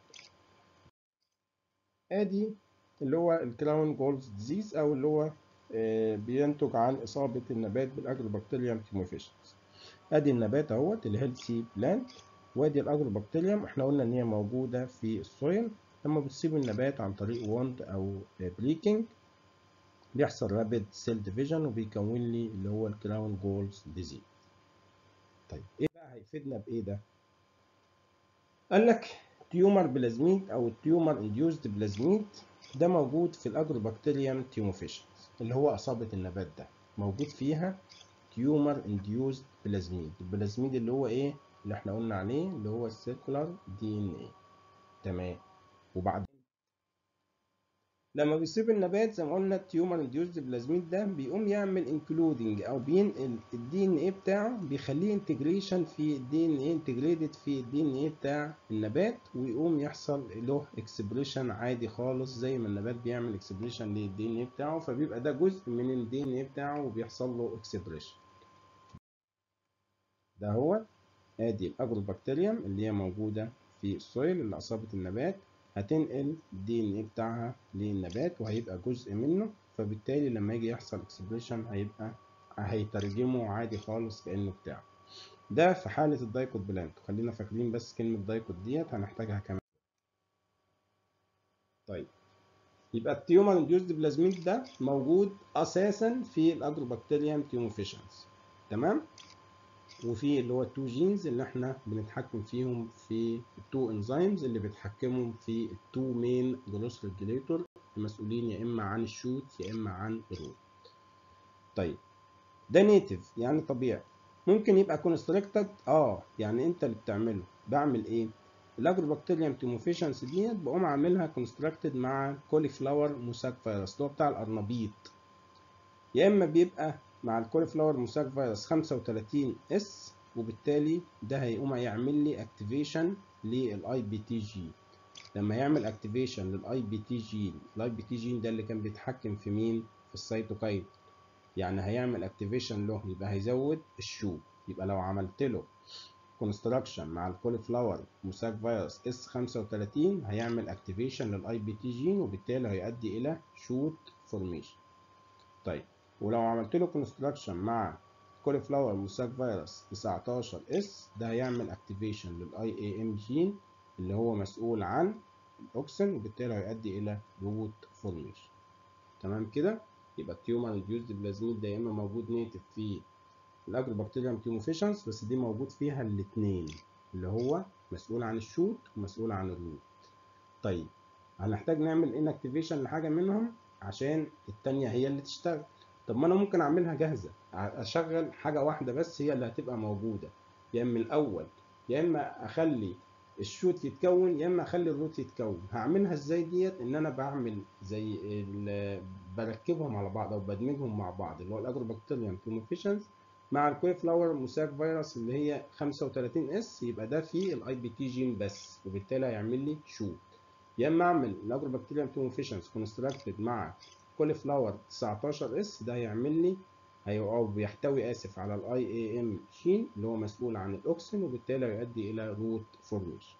ادي اللي هو الكراون جولز ديزيز او اللي هو بينتج عن اصابه النبات بالاجروبكتيريوم تيموفيشنز ادي النبات اهوت الهيلثي بلانت وادي الاجروبكتيريوم احنا قلنا ان هي موجوده في السويل لما بتصيب النبات عن طريق وند او بريكنج بيحصل رابيد سيل ديفيجن وبيكون لي اللي هو الكراون جولز ديزيز طيب ايه بقى هيفيدنا بايه ده قال لك تيومر بلازميد او التيومر انديوزد بلازميد ده موجود في الاجروبكتيريوم تيوموفيشنز اللي هو اصابه النبات ده موجود فيها تيومر انديوزد بلازميد البلازميد اللي هو ايه اللي احنا قلنا عليه اللي هو السيركولار دي ان ايه تمام وبعدين لما بيصيب النبات زي ما قلنا التيومر انديوزد بلازميد ده بيقوم يعمل انكلودنج او بينقل الدي ان ايه بتاعه بيخليه انتجريشن في الدي ان ايه انتجريتد في الدي ان ايه بتاع النبات ويقوم يحصل له اكسبريشن عادي خالص زي ما النبات بيعمل اكسبريشن للدي ان ايه بتاعه فبيبقى ده جزء من الدي ان ايه بتاعه وبيحصل له اكسبريشن ده هو ادي الاجروبكتيريوم اللي هي موجوده في السويل اللي اصابت النبات هتنقل الدي ان ايه بتاعها للنبات وهيبقى جزء منه فبالتالي لما يجي يحصل اكسبريشن هيبقى هيترجمه عادي خالص كانه بتاعه ده في حاله الدايكوت بلانت خلينا فاكرين بس كلمه دايكوت ديت هنحتاجها كمان طيب يبقى التيومر انديوزد بلازميد ده موجود اساسا في الاجروبكتيريوم تيوموفيشنز تمام وفي اللي هو التو جينز اللي احنا بنتحكم فيهم في التو انزيمز اللي بيتحكموا في التو مين جلوس ريجوليتور المسؤولين يا اما عن الشوت يا اما عن الروت طيب ده نيتف يعني طبيعي ممكن يبقى كونستريكتد اه يعني انت اللي بتعمله بعمل ايه الاجروبكتيريوم تيموفيشنس ديت بقوم عاملها كونستراكتد مع كولي فلاور موساك فيروس اللي هو بتاع القرنبيط يا اما بيبقى مع الكولي فلاور موساك فيروس 35 اس وبالتالي ده هيقوم هيعمل لي اكتيفيشن للاي بي تي جي لما يعمل اكتيفيشن للاي بي تي جين الاي بي تي جين ده اللي كان بيتحكم في مين في السيتوكاين يعني هيعمل اكتيفيشن له يبقى هيزود الشو يبقى لو عملت له كونستراكشن مع الكولي فلاور موساك فيروس اس 35 هيعمل اكتيفيشن للاي بي تي جين وبالتالي هيؤدي الى شوت فورميشن طيب ولو عملت له كونستراكشن مع كولي فلاور موساك فيروس 19 اس ده هيعمل اكتيفيشن للاي اي ام جين اللي هو مسؤول عن الاوكسن وبالتالي هيؤدي الى روت فورميشن تمام كده يبقى التيومر ريديوسد بلازميد ده يا اما موجود نيتف في الاجروبكتيريوم تيوموفيشنس بس دي موجود فيها الاثنين اللي هو مسؤول عن الشوت ومسؤول عن الروت طيب هنحتاج نعمل انكتيفيشن لحاجه منهم عشان التانية هي اللي تشتغل طب ما انا ممكن اعملها جاهزه اشغل حاجه واحده بس هي اللي هتبقى موجوده يا اما الاول يا اما اخلي الشوت يتكون يا اما اخلي الروت يتكون هعملها ازاي ديت ان انا بعمل زي بركبهم على بعض او بدمجهم مع بعض اللي هو الاجروبكتيريوم تيموفيشنز مع الكوي فلاور موساك فيروس اللي هي 35 اس يبقى ده فيه الاي بي تي جين بس وبالتالي هيعمل لي شوت يا اما اعمل الاجروبكتيريوم تيموفيشنز كونستراكتد مع كولي فلاور 19 اس ده هيعمل لي او بيحتوي اسف على الاي اي ام جين اللي هو مسؤول عن الاوكسين وبالتالي هيؤدي الى روت فورميشن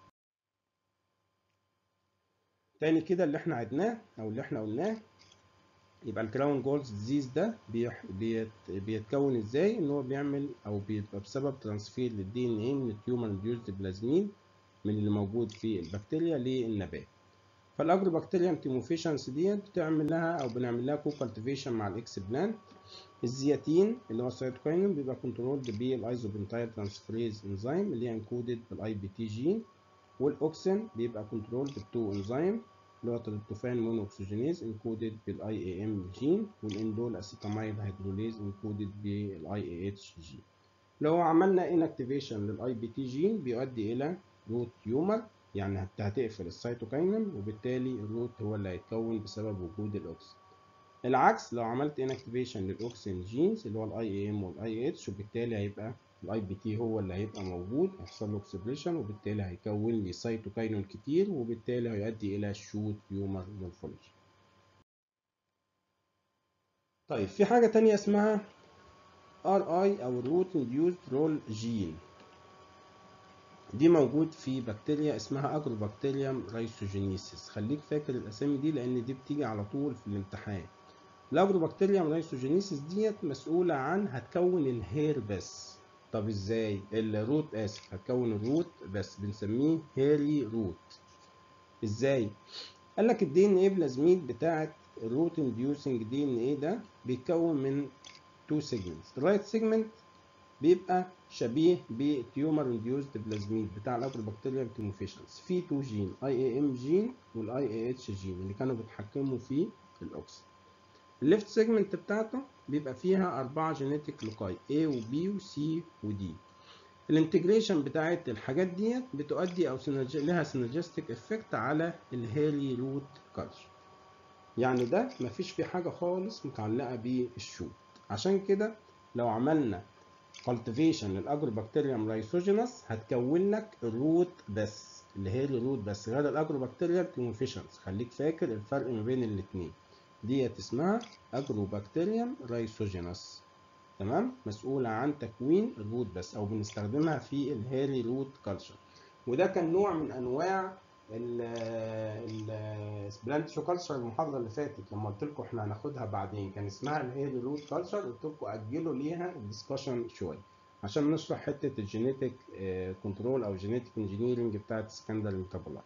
تاني كده اللي احنا عدناه او اللي احنا قلناه يبقى الكراون جولز ديزيز ده بيح... بيت... بيتكون ازاي ان هو بيعمل او بيبقى بسبب ترانسفير للدي ان ايه من التيومر انديوزد بلازمين من اللي موجود في البكتيريا للنبات فالاجروبكتيريوم تيموفيشنس ديت بتعمل لها او بنعمل لها كو كالتيفيشن مع الاكس بلانت الزياتين اللي هو السيتوكاينين بيبقى كنترولد بالايزوبنتايل ترانسفريز انزيم اللي هي انكودد بالاي بي تي جين والاوكسين بيبقى كنترولد بتو انزيم اللي هو تريبتوفان مونوكسجينيز انكودد بالاي اي ام جين والاندول اسيتاميد هيدروليز انكودد بالاي اي اتش جين لو عملنا انكتيفيشن للاي بي تي جين بيؤدي الى روت تيومر يعني هتقفل السيتوكاينين وبالتالي الروت هو اللي هيتكون بسبب وجود الاوكسين العكس لو عملت انكتيفيشن للاوكسين جينز اللي هو الاي اي ام والاي اتش وبالتالي هيبقى الاي بي تي هو اللي هيبقى موجود هيحصل له اكسبريشن وبالتالي هيكون لي سيتوكاينون كتير وبالتالي هيؤدي الى شوت تيومر مورفولوجي طيب في حاجه تانية اسمها ار اي او روت انديوزد رول جين دي موجود في بكتيريا اسمها اجروبكتيريوم رايسوجينيسيس خليك فاكر الاسامي دي لان دي بتيجي على طول في الامتحان الاجروبكتيريوم رايسوجينيسيس ديت مسؤوله عن هتكون الهير بس طب ازاي الروت اسف هتكون الروت بس بنسميه هيري روت ازاي قال لك الدي ان ايه بلازميد بتاعه الروت انديوسنج دي ان ايه ده بيتكون من تو سيجمنتس الرايت سيجمنت بيبقى شبيه بتيومر انديوزد بلازميد بتاع الاجروبكتيريوم تيموفيشنز في تو جين اي اي ام جين والاي اي اتش جين اللي كانوا بيتحكموا في الاوكسين الليفت سيجمنت بتاعته بيبقى فيها أربعة جينيتك لوكاي A و B و C و D الانتجريشن بتاعت الحاجات ديت بتؤدي أو سينرج... لها سينرجستيك افكت على الهيري روت كالتشر يعني ده مفيش فيه حاجة خالص متعلقة بالشوت عشان كده لو عملنا cultivation للاجروبكتيريوم رايسوجينس هتكون لك الروت بس اللي هي الروت بس غير الاجروبكتيريوم تيموفيشنز خليك فاكر الفرق ما بين الاثنين ديت اسمها اجروبكتيريوم رايسوجينس تمام مسؤولة عن تكوين الروت بس او بنستخدمها في الهيري روت كلتشر وده كان نوع من انواع السبلانتشو كلتشر المحاضرة اللي فاتت لما قلت لكم احنا هناخدها بعدين كان اسمها الهيري روت كلتشر قلت لكم اجلوا ليها الدسكشن شوية عشان نشرح حتة الجينيتك كنترول او جينيتك انجينيرنج بتاعت سكندري ميتابولايت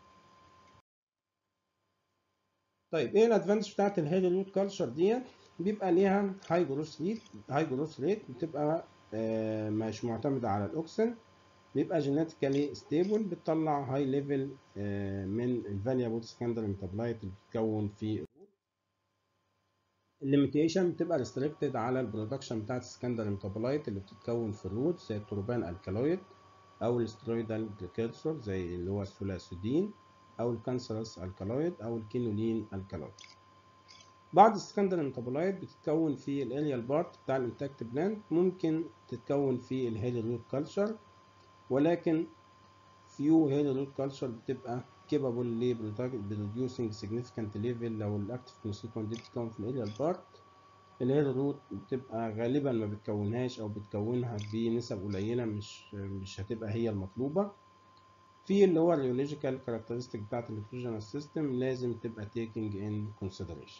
طيب ايه الادفانتج بتاعت الهيري روت كلتشر ديت بيبقى ليها هاي جروس ريت هاي جروس ريت بتبقى آه مش معتمدة على الاوكسين بيبقى جينيتيكالي ستيبل بتطلع هاي ليفل من الفاليابل سكندري ميتابولايت اللي بتتكون في الليميتيشن بتبقى ريستريكتد على البرودكشن بتاعت السكندري ميتابولايت اللي بتتكون في الروت زي التروبان الكالويد او السترويدال بريكيرسور زي اللي هو الثلاثودين او الكانسرس الكالويد او الكينولين الكالويد بعض السكندري ميتابولايت بتتكون في الاريال بارت بتاع الانتاكت بلانت ممكن تتكون في الهيلي روت كلتشر ولكن فيو هيلي روت كلتشر بتبقى capable ل producing significant level لو الاكتف كونستيتوينت دي بتتكون في الاريال بارت الهيلي روت بتبقى غالبا ما بتكونهاش او بتكونها بنسب قليله مش مش هتبقى هي المطلوبه في اللي هو الريولوجيكال كاركترستيك بتاعت الهيتروجينال سيستم لازم تبقى taking in consideration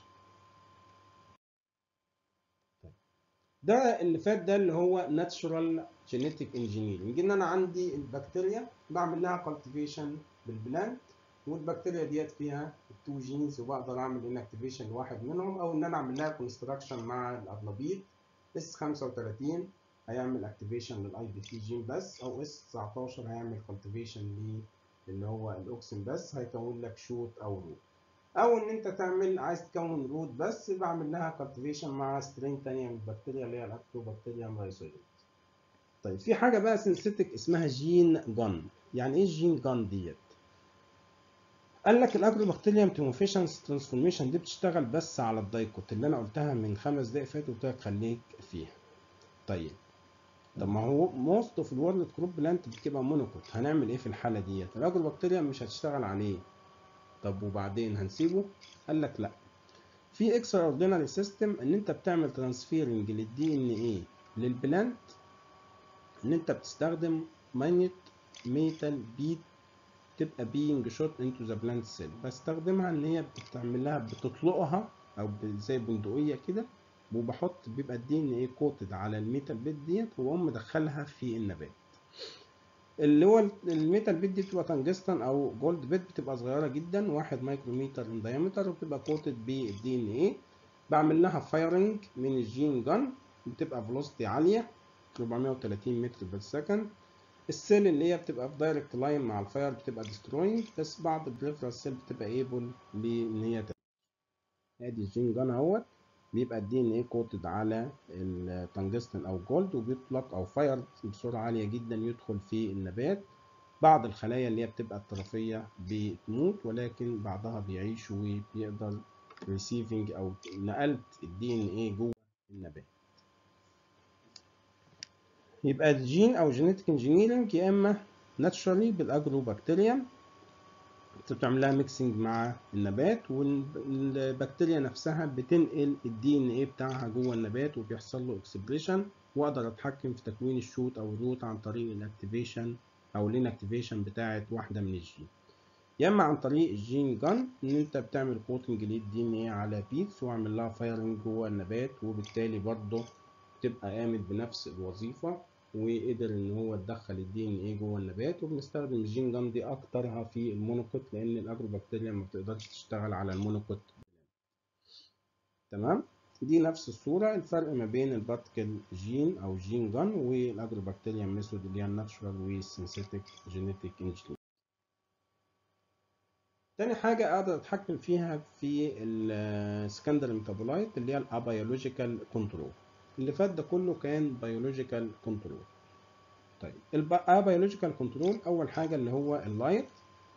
ده اللي فات ده اللي هو ناتشورال جينيتك انجينيرنج ان انا عندي البكتيريا بعمل لها كالتيفيشن بالبلانت والبكتيريا ديت فيها التو جينز وبقدر اعمل انكتيفيشن لواحد منهم او ان انا اعمل لها كونستراكشن مع الابلابيد اس 35 هيعمل اكتيفيشن للاي بي تي جين بس او اس 19 هيعمل كالتيفيشن اللي هو الاوكسين بس هيكون لك شوت او روت او ان انت تعمل عايز تكون روت بس بعمل لها كالتيفيشن مع سترين تانية من البكتيريا اللي هي الاكتوبكتيريا رايزويدز طيب في حاجه بقى سينثيتك اسمها جين جان يعني ايه الجين جان ديت قال لك الاجروبكتيريوم تيموفيشنز ترانسفورميشن دي بتشتغل بس على الدايكوت اللي انا قلتها من خمس دقايق فاتوا قلت لك خليك فيها طيب طب ما هو موست اوف الورلد كروب بلانت بتبقى مونوكوت هنعمل ايه في الحاله ديت الاجروبكتيريوم مش هتشتغل عليه طب وبعدين هنسيبه قال لك لا في اكسترا اوردينري سيستم ان انت بتعمل ترانسفيرنج للدي ان ايه للبلانت ان انت بتستخدم ماينت ميتال بيت تبقى بينج شوت انتو ذا بلانت سيل بستخدمها ان هي بتعمل لها بتطلقها او زي بندقيه كده وبحط بيبقى الدي ان ايه كوتد على الميتال بيت ديت واقوم مدخلها في النبات اللي هو الميتال بيت دي بتبقى تنجستن او جولد بيت بتبقى صغيره جدا واحد مايكرومتر ان دايمتر وبتبقى كوتد بالدي ان ايه بعمل لها فايرنج من الجين جان بتبقى فيلوسيتي عاليه 430 متر بير سكند السيل اللي هي بتبقى في دايركت لاين مع الفاير بتبقى ديستروينج بس بعض البريفرال سيل بتبقى ايبل لان هي ادي الجين جان اهوت بيبقى الدي ان ايه كوتد على التنجستن او جولد وبيطلق او فاير بسرعه عاليه جدا يدخل في النبات بعض الخلايا اللي هي بتبقى الطرفيه بتموت ولكن بعضها بيعيش وبيقدر ريسيفنج او نقلت الدي ان ايه جوه النبات يبقى الجين او جينيتك انجينيرنج يا اما ناتشرالي بالاجرو بكتيريا بتعمل لها ميكسنج مع النبات والبكتيريا نفسها بتنقل الدي ان ايه بتاعها جوه النبات وبيحصل له اكسبريشن واقدر اتحكم في تكوين الشوت او الروت عن طريق الاكتيفيشن او الانكتيفيشن بتاعه واحده من الجين يا اما عن طريق الجين جان ان انت بتعمل كوتنج للدي ان ايه على بيتس واعمل لها فايرنج جوه النبات وبالتالي برضه تبقى قامت بنفس الوظيفه وقدر ان هو يدخل الدي ان ايه جوه النبات وبنستخدم الجين جان دي اكترها في المونوكوت لان الاجروبكتيريا ما بتقدرش تشتغل على المونوكوت تمام دي نفس الصورة الفرق ما بين البارتكل جين او جين جان والاجروبكتيريا ميثود اللي هي الناتشورال والسينثيتك جينيتك انجينير تاني حاجة أقدر أتحكم فيها في السكندري ميتابولايت اللي هي الأبيولوجيكال كنترول اللي فات ده كله كان بيولوجيكال كنترول طيب البيولوجيكال كنترول اول حاجه اللي هو اللايت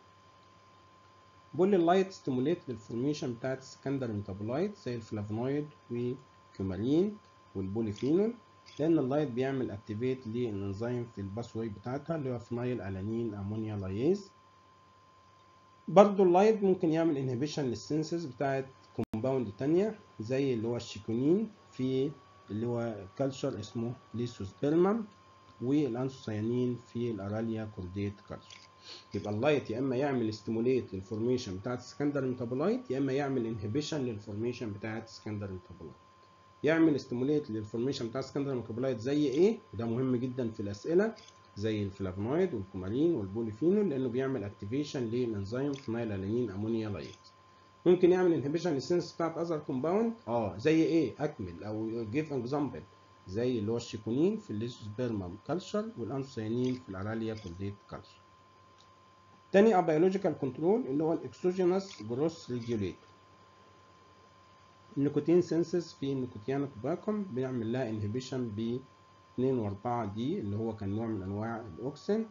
بقول اللايت ستيموليت للفورميشن بتاعت السكندري ميتابولايت زي الفلافونويد والكيومارين والبوليفينول لان اللايت بيعمل اكتيفيت للانزيم في الباسواي بتاعتها اللي هو فينايل الانين امونيا لايز برضو اللايت ممكن يعمل انهبيشن للسنسز بتاعت كومباوند تانية زي اللي هو الشيكونين في اللي هو كالتشر اسمه ليسوسبيرمم والانسوسيانين في الاراليا كورديت كالتشر يبقى اللايت يا اما يعمل ستيموليت للفورميشن بتاعت السكندري ميتابولايت يا اما يعمل انهبيشن للفورميشن بتاعت السكندري ميتابولايت يعمل ستيموليت للفورميشن بتاع السكندري ميتابولايت زي ايه وده مهم جدا في الاسئله زي الفلافونويد والكومارين والبوليفينول لانه بيعمل اكتيفيشن للانزيم فينايل الانين امونيا لايت ممكن يعمل انهبيشن للسنس بتاعت اذر كومباوند اه زي ايه اكمل او جيف اكزامبل زي اللي هو الشيكونين في الليسوسبيرمم كلتشر والانسوسيانين في الاراليا كولديت كلتشر تاني ابيولوجيكال كنترول اللي هو الاكسوجينوس جروس ريجوليتور النيكوتين سينسز في النيكوتيانا توباكوم بنعمل لها انهبيشن ب 2 و4 دي اللي هو كان نوع من انواع الاوكسين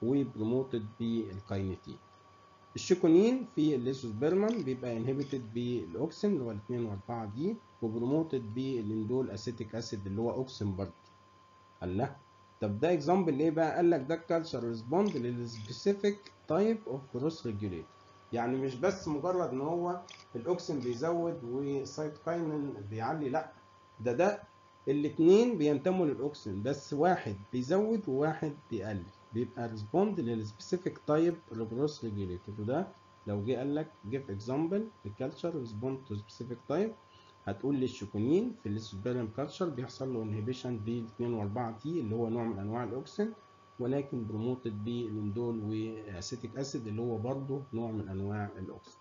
وبروموتد بالكاينيتين الشيكونين في الليسوسبيرمان بيبقى انهبيتد بالاوكسين اللي هو الاثنين واربعة دي وبروموتد بالاندول اسيتيك اسيد اللي هو اوكسين برضه الله طب ده اكزامبل ايه بقى قال لك ده كالتشر ريسبوند للسبيسيفيك تايب اوف جروس ريجوليتور يعني مش بس مجرد ان هو الاوكسين بيزود والسايتوكاينين بيعلي لا ده ده الاثنين بينتموا للاوكسين بس واحد بيزود وواحد بيقلل بيبقى ريسبوند للسبيسيفيك تايب للجروس ريجوليتور وده لو جه قال لك جيف اكزامبل الكالتشر ريسبوند تو سبيسيفيك تايب هتقول لي الشيكونين في السبيرم كالتشر بيحصل له انهبيشن ب 2 و4 تي اللي هو نوع من انواع الاوكسين ولكن بروموتد بالاندول واسيتيك اسيد اللي هو برضه نوع من انواع الاوكسين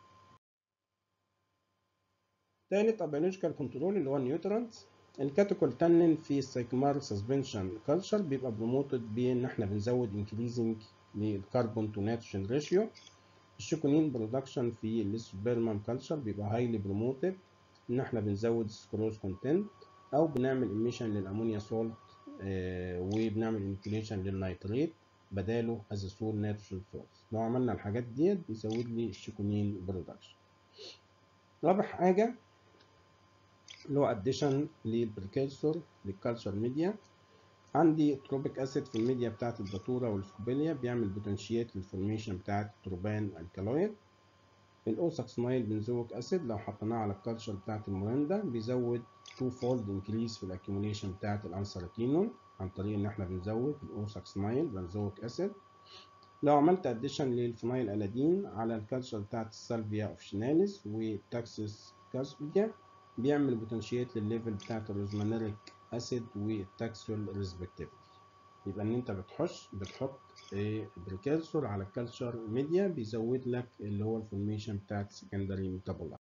تالت ابيولوجيكال كنترول اللي هو النيوترانتس الكاتيكولتانين في السايكمار سسبنشن كلتشر بيبقى بروموتد بان احنا بنزود انكريزنج للكربون تو نيتروجين ريشيو الشيكونين برودكشن في السبيرمام كلتشر بيبقى هايلي بروموتد ان احنا بنزود السكروز كونتنت او بنعمل ايميشن للامونيا سولت آه وبنعمل انكليشن للنيتريت بداله از سول نيتروجين سورس لو عملنا الحاجات ديت بيزود لي الشيكونين برودكشن رابع حاجه اللي هو اديشن للبريكيرسور للكالتشر ميديا عندي تروبيك اسيد في الميديا بتاعت الداتورا والسكوبيليا بيعمل بوتنشيات للفورميشن بتاعت التروبان الكالويد الاوساكسنايل بنزويك اسيد لو حطيناه على الكالتشر بتاعت الموريندا بيزود تو فولد انكريس في الاكيوميليشن بتاعت الانسراتينون عن طريق ان احنا بنزود الاوساكسنايل بنزويك اسيد لو عملت اديشن للفينايل الادين على الكالتشر بتاعت السالفيا اوفشناليس والتاكسس كاسبيا بيعمل بوتنشيات للليفل بتاعت الروزمانيريك اسيد والتاكسول ريسبكتيفلي يبقى ان انت بتحش بتحط بريكالسور على الكالتشر ميديا بيزود لك اللي هو الفورميشن بتاعت سكندري ميتابولايت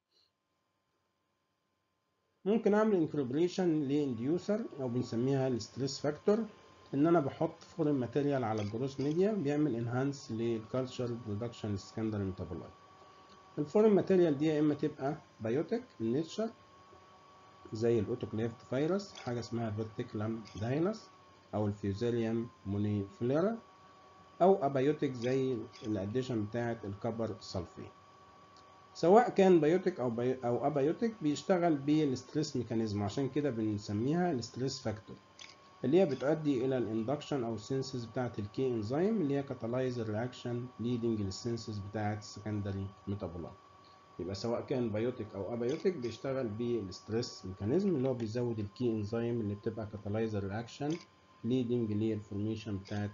ممكن اعمل انكوربريشن لانديوسر او بنسميها الستريس فاكتور ان انا بحط فورين ماتيريال على الجروس ميديا بيعمل انهانس للكالتشر برودكشن سكندري ميتابولايت الفورين ماتيريال دي يا اما تبقى بايوتيك النيتشر زي الاوتوكليفت فيروس حاجه اسمها فيرتيكلام داينس او الفيوزيليوم مونيفليرا او ابايوتيك زي الاديشن بتاعه الكبر سلفيت سواء كان بايوتيك او بي او ابايوتيك بيشتغل بالستريس ميكانيزم عشان كده بنسميها الستريس فاكتور اللي هي بتؤدي الى الاندكشن او السينسز بتاعه الكي انزيم اللي هي كاتالايز الرياكشن ليدنج للسينسز بتاعه السكندري ميتابولايت يبقى سواء كان بايوتيك او ابايوتيك بيشتغل بالستريس ميكانيزم اللي هو بيزود الكي انزيم اللي بتبقى كاتالايز الرياكشن ليدنج للفورميشن بتاعه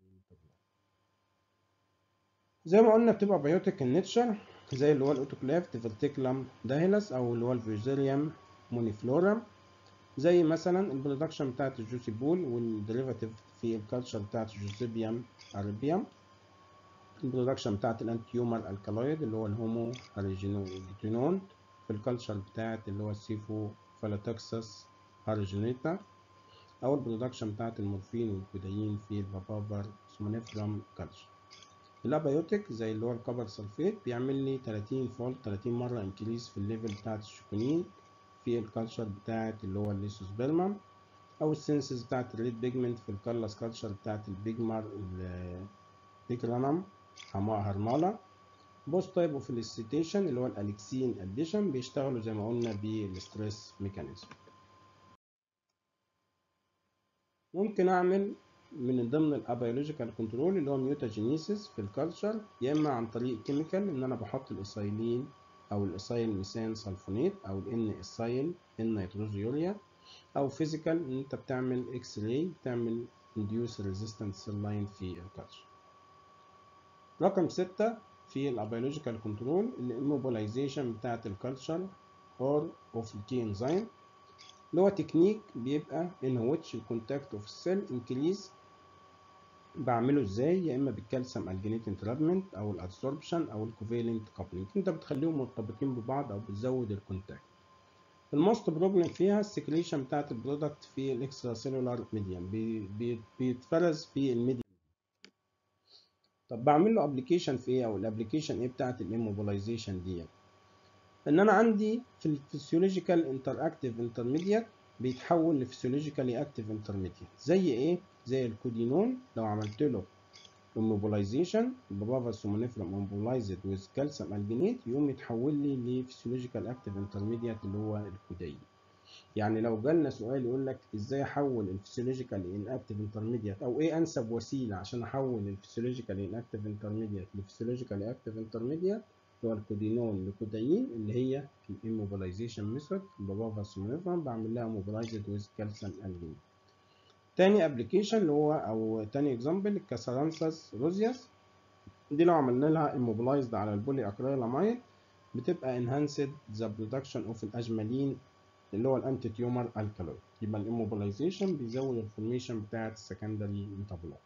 زي ما قلنا بتبقى بايوتيك النيتشر زي اللي هو الاوتوكلافت فيرتيكلام دايلس او اللي هو الفيوزيريوم مونيفلورا زي مثلا البرودكشن بتاعت الجوسي بول والديريفاتيف في الكالتشر بتاعت الجوزيبيوم اربيوم البرودكشن بتاعت الانتيومر الكالويد اللي هو الهومو هاريجينون في الكالتشر بتاعت اللي هو السيفو فالاتوكسس هاريجينيتا او البرودكشن بتاعت المورفين والكودايين في البابابر سمونيفرام كالتشر الابيوتيك زي اللي هو الكبر سلفيت بيعمل لي 30 فولت 30 مره انكريز في الليفل بتاعت الشوكونين في الكالتشر بتاعت اللي هو الليسوسبيرمم او السنسز بتاعت الريد بيجمنت في الكالس كالتشر بتاعت البيجمر البيجرانم هرمالا بوست تايب اوف الاسيتيشن اللي هو الالكسين اديشن بيشتغلوا زي ما قلنا بالستريس ميكانيزم ممكن اعمل من ضمن الابيولوجيكال كنترول اللي هو ميوتاجينيسيس في الكالتشر يا اما عن طريق كيميكال ان انا بحط الايثايلين او الايثايل ميثان سلفونيت او الان ايثايل النيتروزيوريا او فيزيكال ان انت بتعمل اكس راي بتعمل induce resistant cell line في الكالتشر رقم ستة في الابيولوجيكال كنترول الاموبلايزيشن بتاعت الكالتشر اور اوف الكي انزيم اللي هو تكنيك بيبقى in which الكونتاكت اوف السيل انكريز بعمله ازاي يا اما بالكالسيوم الجينيت انترابمنت او الادسوربشن او الكوفيلنت كابلنج انت بتخليهم مرتبطين ببعض او بتزود الكونتاكت الموست بروبلم فيها السكريشن بتاعت البرودكت في الاكسترا سيلولار ميديم بيتفرز في الميديم طب بعمل له ابلكيشن في ايه او الابلكيشن ايه بتاعت الاموبلايزيشن ديت ان انا عندي في الفسيولوجيكال انتر اكتيف انترميديت بيتحول لفسيولوجيكالي اكتيف انترميديت زي ايه زي الكودينون لو عملت له immobilization البابافا سومونيفرم immobilized with calcium alginate يقوم يتحول لي لفسيولوجيكال اكتيف انترميديت اللي هو الكودايين يعني لو جالنا سؤال يقول لك ازاي احول الفسيولوجيكال انكتيف انترميديت او ايه انسب وسيله عشان احول الفسيولوجيكال انكتيف انترميديت لفسيولوجيكال اكتيف انترميديت اللي هو الكودينون لكودايين اللي هي الاموبلايزيشن ميثود البابافا سومونيفرم بعمل لها موبلايزد ويز كالسيوم الجين تاني ابلكيشن اللي هو او تاني اكزامبل الكاسارانساس روزياس دي لو عملنا لها immobilized على البولي اكريلاميد بتبقى enhanced the production of الاجمالين اللي هو الانتي تيومر الكالويد يبقى الاموبلايزيشن بيزود الفورميشن بتاعه السكندري ميتابولايت